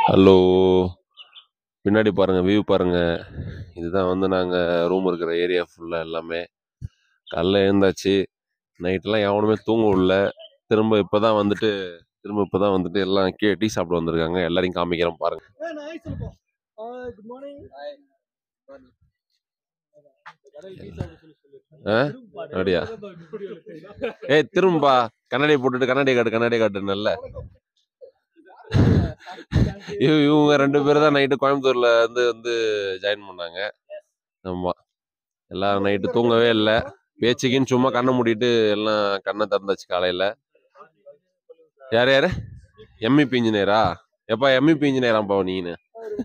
Hello பின்னாடி பாருங்க view பாருங்க இதுதான் வந்து நாங்கள் ரூம் இருக்கிற ஏரியா ஃபுல்லாக எல்லாமே காலைல எழுந்தாச்சு நைட்லாம் எவனுமே தூங்க விடல திரும்ப இப்போ தான் வந்துட்டு திரும்ப இப்போ தான் வந்துட்டு எல்லாம் கீழே டீ சாப்பிட வந்திருக்காங்க எல்லாரையும் காமிக்கிறேன் பாருங்க ஏய், நான் ஹாய் சொல்லுப்பா குட் மார்னிங் ஆ அப்படியா ஏய் திரும்பா கண்ணாடி போட்டுட்டு கண்ணாடி காட்டு கண்ணாடி காட்டு நல்ல இவ- இவங்க ரெண்டு பேரும் தான் நைட்டு கோயம்புத்தூர்ல இருந்து வந்து ஜாயின் பண்ணாங்க ஆமா எல்லாரும் நைட்டு தூங்கவே இல்லை பேச்சுக்குன்னு சும்மா கண்ணை மூடிட்டு எல்லாம் கண்ணை திறந்தாச்சு காலையில யார் யாரு எம்இபி இன்ஜினியரா எப்பா எம்இபி இன்ஜினியராப்பா நீனு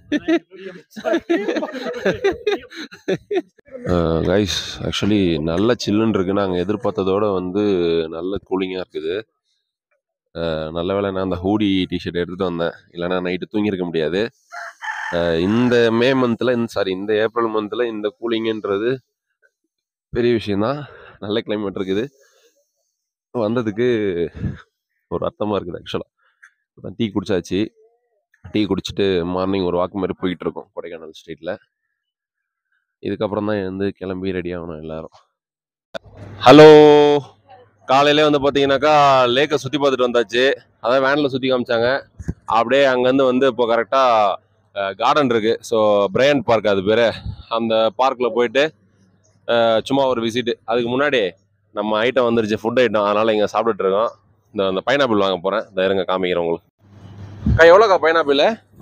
கைஸ் ஆக்சுவலி நல்ல சில்லுன்னு இருக்கு நாங்கள் எதிர்பார்த்ததோட வந்து நல்ல கூலிங்காக இருக்குது அஹ் நல்ல வேளை நான் அந்த ஹூடி டிஷர்ட் எடுத்துட்டு வந்தேன் இல்லைன்னா நைட்டு தூங்கியிருக்க முடியாது அஹ் இந்த மே மந்த்தில் இந்த சாரி இந்த ஏப்ரல் மந்த்தில் இந்த கூலிங்குன்றது பெரிய விஷயம்தான் நல்ல கிளைமேட் இருக்குது வந்ததுக்கு ஒரு அர்த்தமாக இருக்குது ஆக்சுவலாக டீ குடிச்சாச்சு டீ குடிச்சிட்டு மார்னிங் ஒரு வாக்கு மாதிரி போயிட்டு இருக்கோம் கொடைக்கானல் ஸ்ட்ரீட்டில் இதுக்கப்புறம் தான் வந்து கிளம்பி ரெடி ஆகணும் எல்லாரும் ஹலோ காலையிலே வந்து பார்த்தீங்கன்னாக்கா லேக்கை சுற்றி பார்த்துட்டு வந்தாச்சு அதான் வேனில் சுற்றி காமிச்சாங்க அப்படியே அங்கேருந்து வந்து இப்போ கரெக்டாக கார்டன் இருக்கு ஸோ பிரையன் பார்க் அது பேர் அந்த பார்க்கில் போயிட்டு அஹ், சும்மா ஒரு விசிட் அதுக்கு முன்னாடி நம்ம ஐட்டம் வந்துருச்சு ஃபுட் ஐட்டம் அதனால் இங்கே சாப்பிட்டுட்டு இருக்கோம் இந்த அந்த பைனாப்பிள் வாங்க போகிறேன் இந்த இருங்க காமிக்கிறேன் உங்களுக்கு அக்கா எவ்வளோக்கா பைனாப்பிள்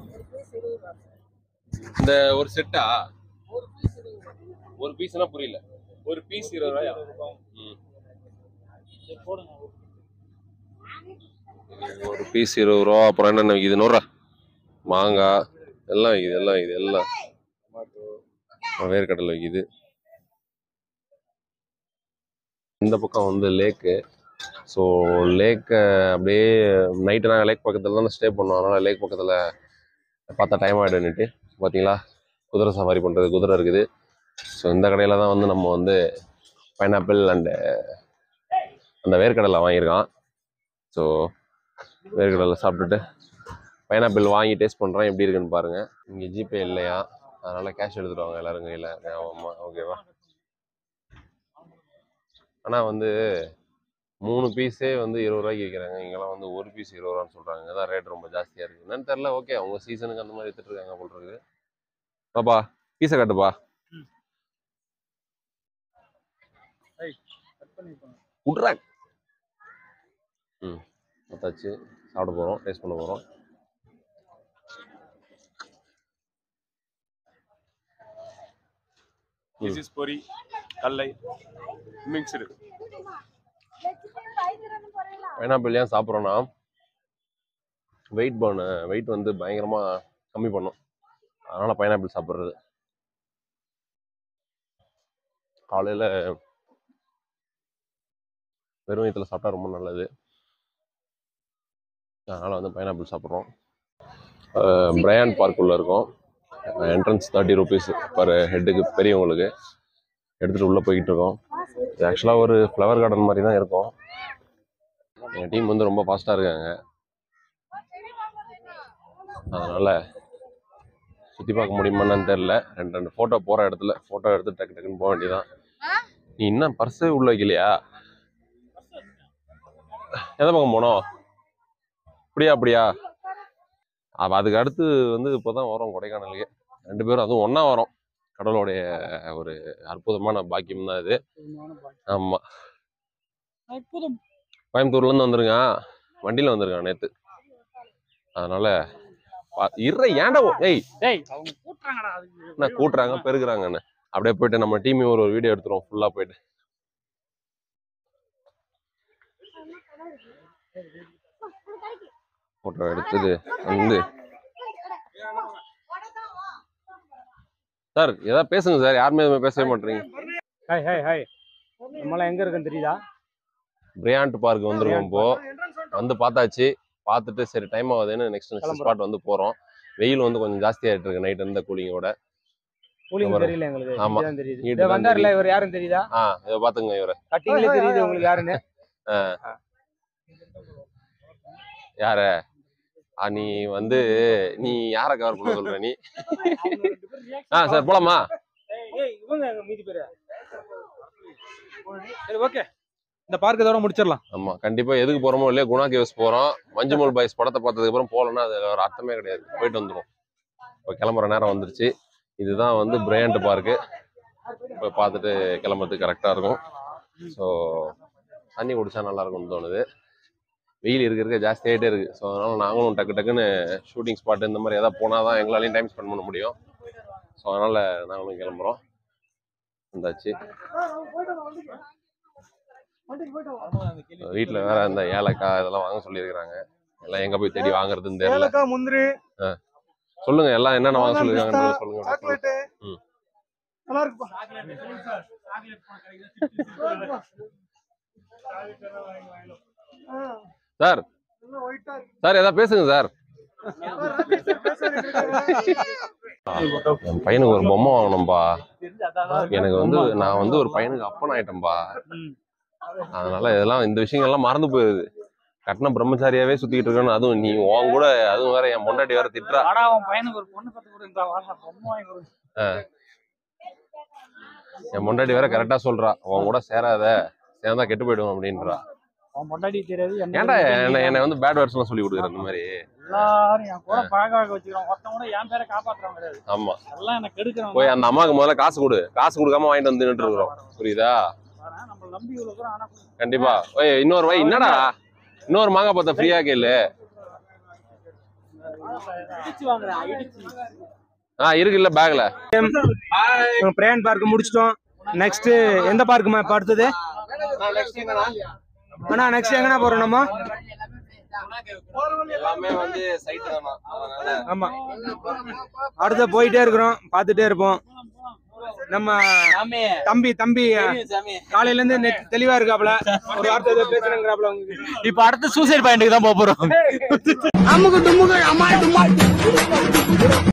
இந்த ஒரு செட்டா ஒரு பீஸ்னா புரியல ஒரு பீஸ் இருபது ரூபாயா ம். ஒரு பீஸ் இருபது ரூபா அப்புறம் என்னென்ன இது நூறுரூவா மாங்காய் எல்லாம் இது எல்லாம் இது எல்லாம் வேர்க்கடலை வைக்குது இந்த பக்கம் வந்து லேக்கு ஸோ லேக்கை அப்படியே நைட்டு நாங்கள் லேக் பக்கத்தில் தான் ஸ்டே பண்ணோம் அதனால் லேக் பக்கத்தில் பார்த்தா டைம் ஆகிடுன்னுட்டு பார்த்தீங்களா குதிரை சவாரி பண்ணுறது குதிரை இருக்குது ஸோ இந்த கடையில் தான் வந்து நம்ம வந்து பைனாப்பிள் அண்டு அந்த வேர்க்கடலை வாங்கியிருக்கான் ஸோ வேர்க்கடலை சாப்பிட்டுட்டு பைனாப்பிள் வாங்கி டேஸ்ட் பண்ணுறேன் எப்படி இருக்குன்னு பாருங்கள் இங்கே ஜிபே இல்லையா அதனால் கேஷ் எடுத்துட்டு வாங்க எல்லாரும் கையில் ஆமாம் ஓகேவா ஆனால் வந்து மூணு பீஸே வந்து இருபது ரூபாய்க்கு விற்கிறாங்க இங்கெல்லாம் வந்து ஒரு பீஸ் இருபது ரூபான்னு சொல்கிறாங்க அதான் ரேட் ரொம்ப ஜாஸ்தியாக இருக்குது என்னன்னு தெரில ஓகே அவங்க சீசனுக்கு அந்த மாதிரி எடுத்துட்டு இருக்காங்க போல் இருக்குது பாப்பா பீஸை காட்டுப்பா விட்றா ம் பார்த்தாச்சு சாப்பிட போகிறோம் டேஸ்ட் பண்ண போகிறோம் This is puri, kallai, mixed. Pineapple ஏன் சாப்பிட்றோன்னா வெயிட் பண்ண வெயிட் வந்து பயங்கரமாக கம்மி பண்ணும் அதனால் பைனாப்பிள் சாப்பிட்றது காலையில் வெறும் வயிற்றுல சாப்பிட்டா ரொம்ப நல்லது அதனால் வந்து பைனாப்பிள் சாப்பிட்றோம் பிரையான் பார்க்குள்ளே இருக்கோம் என்ட்ரன்ஸ் தேர்ட்டி ருபீஸ் பர் ஹெட்டுக்கு பெரியவங்களுக்கு எடுத்துகிட்டு உள்ளே போய்கிட்டு இருக்கோம் இது ஆக்சுவலாக ஒரு ஃப்ளவர் கார்டன் மாதிரி தான் இருக்கும் எங்கள் டீம் வந்து ரொம்ப ஃபாஸ்ட்டாக இருக்காங்க அதனால் சுற்றி பார்க்க முடியுமான்னு தெரில ரெண்டு ரெண்டு ஃபோட்டோ போகிற இடத்துல ஃபோட்டோ எடுத்து டக்கு டக்குன்னு போக வேண்டியதான் நீ இன்னும் பர்ஸே உள்ள வைக்கலையா எந்த பக்கம் போனோம் அப்படியா அப்படியா அப்போ அதுக்கு அடுத்து வந்து இப்போ தான் வரோம் கொடைக்கானலுக்கு ரெண்டு பேரும் அதுவும் ஒன்றா வரோம் கடவுளுடைய ஒரு அற்புதமான பாக்கியம் தான் இது ஆமாம் அற்புதம் கோயம்புத்தூர்லேருந்து வந்திருக்கான் வண்டியில் வந்திருக்கான் நேற்று அதனால பா- இருற ஏன்டா ஓ- ஏய் டேய் அவங்க கூட்டுறாங்கடா அதுக்கு என்ன கூட்டுறாங்க பெருக்குறாங்கன்னு அப்படியே போயிட்டு நம்ம டீம் ஒரு வீடியோ எடுத்துருவோம் ஃபுல்லாக போயிட்டு ஃபோட்டோ எடுத்துட்டு வந்து சார் ஏதாவது பேசுங்க சார் யாருமே எதுவுமே பேசவே மாட்டீங்க ஹாய் ஹாய் ஹாய் நம்மளாம் எங்க இருக்குன்னு தெரியுதா பிரியாண்ட் பார்க் வந்திருக்கோம் இப்போ வந்து பார்த்தாச்சு பார்த்துட்டு சரி டைம் ஆகுதுன்னு நெக்ஸ்ட் நெக்ஸ்ட் கிளம்புறோம். ஸ்பாட் வந்து போகிறோம் வெயில் வந்து கொஞ்சம் ஜாஸ்தியாகிட்டு இருக்கு நைட் இருந்த கூலிங்கோட கூலிங் ஆமா. தெரியல எங்களுக்கு ஆமா. இதுதான் தெரியுது வீட்டு இதோ தான் வந்தாருல இவர் யாருன்னு தெரியுதா ஆ இதை பார்த்துங்க இவரை கட்டிங்ல தெரியுது உங்களுக்கு யாருன்னு யார ஆ, நீ வந்து நீ யாரை கவர் பண்ண சொல்ற நீ ஆ சார் போலாமா ஏய் இவங்க எங்க மீதி பேரு சரி ஓகே இந்த பார்க் இதோட முடிச்சிடலாம் ஆமா கண்டிப்பா எதுக்கு போறோமோ இல்லையா குணா கேவ்ஸ் போறோம் மஞ்சுமல் பாய்ஸ் படத்தை பார்த்ததுக்கு அப்புறம் போகலன்னா அது ஒரு அர்த்தமே கிடையாது போயிட்டு வந்துடும் இப்போ கிளம்புற நேரம் வந்துருச்சு இதுதான் வந்து பிரையண்ட் பார்க்கு இப்போ பார்த்துட்டு கிளம்புறதுக்கு கரெக்டாக இருக்கும் ஸோ தண்ணி குடிச்சா நல்லா இருக்கும்னு தோணுது வெயில் இருக்க இருக்க ஜாஸ்தி ஆகிட்டே இருக்கு ஸோ அதனால நாங்களும் டக்கு டக்குன்னு ஷூட்டிங் ஸ்பாட் இந்த மாதிரி எதாவது போனால் தான் எங்களாலையும் டைம் ஸ்பெண்ட் பண்ண முடியும் ஸோ அதனால நாங்களும் கிளம்புறோம் வந்தாச்சு வீட்டில் வேற இந்த ஏலக்காய் இதெல்லாம் வாங்க சொல்லியிருக்கிறாங்க எல்லாம் எங்க போய் தேடி வாங்குறதுன்னு தெரியல ஏலக்காய் முந்திரி சொல்லுங்க எல்லாம் என்னென்ன வாங்க சொல்லியிருக்காங்கன்னு சொல்லுங்க சாக்லேட் ம். நல்லா இருக்குப்பா சார் சார் ஏதாவது பேசுங்க சார் என் பையனுக்கு ஒரு பொம்மை வாங்கணும்பா எனக்கு வந்து நான் வந்து ஒரு பையனுக்கு அப்பன் ஆயிட்டேன்பா அதனால இதெல்லாம் இந்த விஷயங்கள்லாம் மறந்து போயிருது கட்டின பிரம்மச்சாரியாவே சுத்திக்கிட்டு இருக்கேன்னு அதுவும் நீ உன் கூட அதுவும் வேற என் பொண்டாட்டி வேற திட்டுறா ஆனா அவன் பையனுக்கு ஒரு பொண்ணு பத்து கொடுங்க வாங்க பொம்மை வாங்கி கொடுங்க என் பொண்டாட்டி வேற கரெக்டா சொல்றா உன் கூட சேராத சேர்ந்தா கெட்டு போயிடுவோம் அப்படின்றா அவன் பொண்டாட்டி தெரியாது என்ன ஏன்டா தெரியாது. என்ன என்னை வந்து பேட் வேர்ட்ஸ்லாம் சொல்லி கொடுக்குற இந்த மாதிரி எல்லாரும் என் கூட பழக வைக்க வச்சுக்கிறோம் ஒருத்தவங்க கூட என் பேரை காப்பாத்துறவங்க கிடையாது ஆமா எல்லாம் எனக்கு எடுக்கிறவங்க போய் அந்த அம்மாவுக்கு முதல்ல காசு கொடு காசு கொடுக்காம வாங்கிட்டு வந்து நின்னுட்டு இருக்கிறோம் புரியுதா நம்ம நம்பி இவ்வளவு தூரம் ஆனா கண்டிப்பா ஓய் இன்னொரு வை என்னடா இன்னொரு மாங்காய் பத்த ஃப்ரீயா கேளு இடிச்சு வாங்குறேன் இடிச்சு ஆ இருக்கு இல்ல பேக்ல பிரயான் பார்க் முடிச்சிட்டோம் நெக்ஸ்ட் எந்த பார்க்குமா இப்ப அடுத்தது அண்ணா நெக்ஸ்ட் எங்கண்ணா போறோம் நம்ம எல்லாமே வந்து சைட் தானா அதனால ஆமா அடுத்த போயிட்டே இருக்கிறோம் பார்த்துட்டே இருப்போம் நம்ம தம்பி தம்பி காலையில இருந்து நெ- தெளிவா இருக்காப்ல ஒரு வார்த்தை ஏதோ பேசுறேங்கிறாப்ல உங்களுக்கு இப்ப அடுத்து சூசைட் பாயிண்ட்டுக்கு தான் போக போறோம்